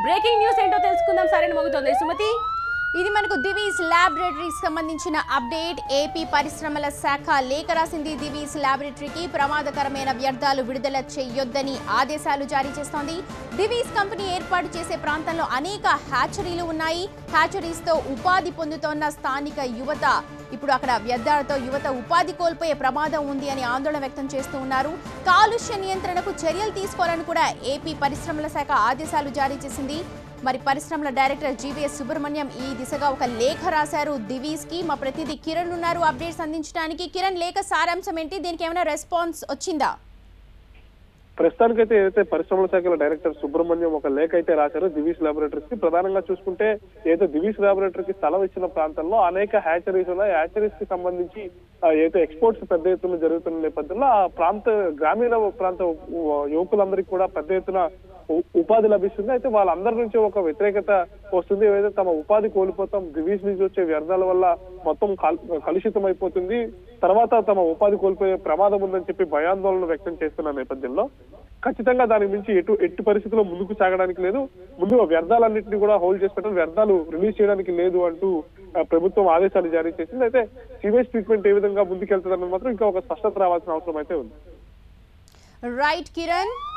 breaking news ఏంటో తెలుసుకుందాం సరైన మోగుతోంది సుమతి ఇది మనకు దివీస్ ల్యాబొరేటరీస్ సంబంధించిన అప్డేట్ ఏపీ పరిశ్రమల శాఖ లేఖ రాసింది దివీస్ ల్యాబొరేటరీకి ప్రమాదకరమైన వ్యర్థాలు విడుదల చేయొద్దని ఆదేశాలు జారీ చేస్తోంది దివీస్ కంపెనీ ఏర్పాటు చేసే ప్రాంతంలో అనేక హ్యాచరీలు ఉన్నాయి హ్యాచరీస్ తో ఉపాధి పొందుతోన్న స్థానిక యువత ఇప్పుడు అక్కడ వ్యర్థాలతో యువత ఉపాధి కోల్పోయే ప్రమాదం ఉంది అని ఆందోళన వ్యక్తం చేస్తూ ఉన్నారు కాలుష్య నియంత్రణకు చర్యలు తీసుకోవాలని కూడా ఏపీ పరిశ్రమల శాఖ ఆదేశాలు జారీ చేసింది మరి పరిశ్రమల డైరెక్టర్ జీవీఎస్ సుబ్రహ్మణ్యం ఈ దిశగా ఒక లేఖ రాశారు దివీస్ కి మా ప్రతినిధి కిరణ్ ఉన్నారు అప్డేట్స్ అందించడానికి కిరణ్ లేఖ సారాంశం ఏంటి దీనికి ఏమైనా రెస్పాన్స్ వచ్చిందా ప్రస్తుతానికైతే ఏదైతే పరిశ్రమల శాఖల డైరెక్టర్ సుబ్రహ్మణ్యం ఒక లేఖ అయితే రాశారు దివీస్ లాబొరేటరీస్ కి ప్రధానంగా చూసుకుంటే ఏదైతే దివీస్ లాబొరేటరీకి స్థలం ఇచ్చిన ప్రాంతంలో అనేక హ్యాచరీస్ ఉన్నాయి హ్యాచరీస్ కి సంబంధించి ఆ, ఏదైతే ఎక్స్పోర్ట్స్ పెద్ద ఎత్తున జరుగుతున్న నేపథ్యంలో ఆ ప్రాంత గ్రామీణ ప్రాంత ఉ- యువకులందరికీ కూడా పెద్ద ఎత్తున ఉ- ఉపాధి లభిస్తుంది అయితే వాళ్ళందరి నుంచి ఒక వ్యతిరేకత వస్తుంది ఏదైతే తమ ఉపాధి కోల్పోతాం దివీస్ నుంచి వచ్చే వ్యర్థాల వల్ల మొత్తం కల్- కలుషితం అయిపోతుంది తర్వాత తమ ఉపాధి కోల్పోయే ప్రమాదం ఉందని చెప్పి భయాందోళన వ్యక్తం చేస్తున్న నేపథ్యంలో ఖచ్చితంగా దానికి మించి ఎటు ఎట్టి పరిస్థితుల్లో ముందుకు సాగడానికి లేదు ముందు వ్యర్థాలన్నింటినీ కూడా హోల్డ్ చేసి పెట్టాలి వ్యర్థాలు రిలీజ్ చేయడానికి లేదు అంటూ ఆ, ప్రభుత్వం ఆదేశాలు జారీ చేసింది అయితే సివేజ్ ట్రీట్మెంట్ ఏ విధంగా ముందుకెళ్తుందన్నది మాత్రం ఇంకా ఒక స్పష్టత రావాల్సిన అవసరం అయితే ఉంది రైట్ కిరణ్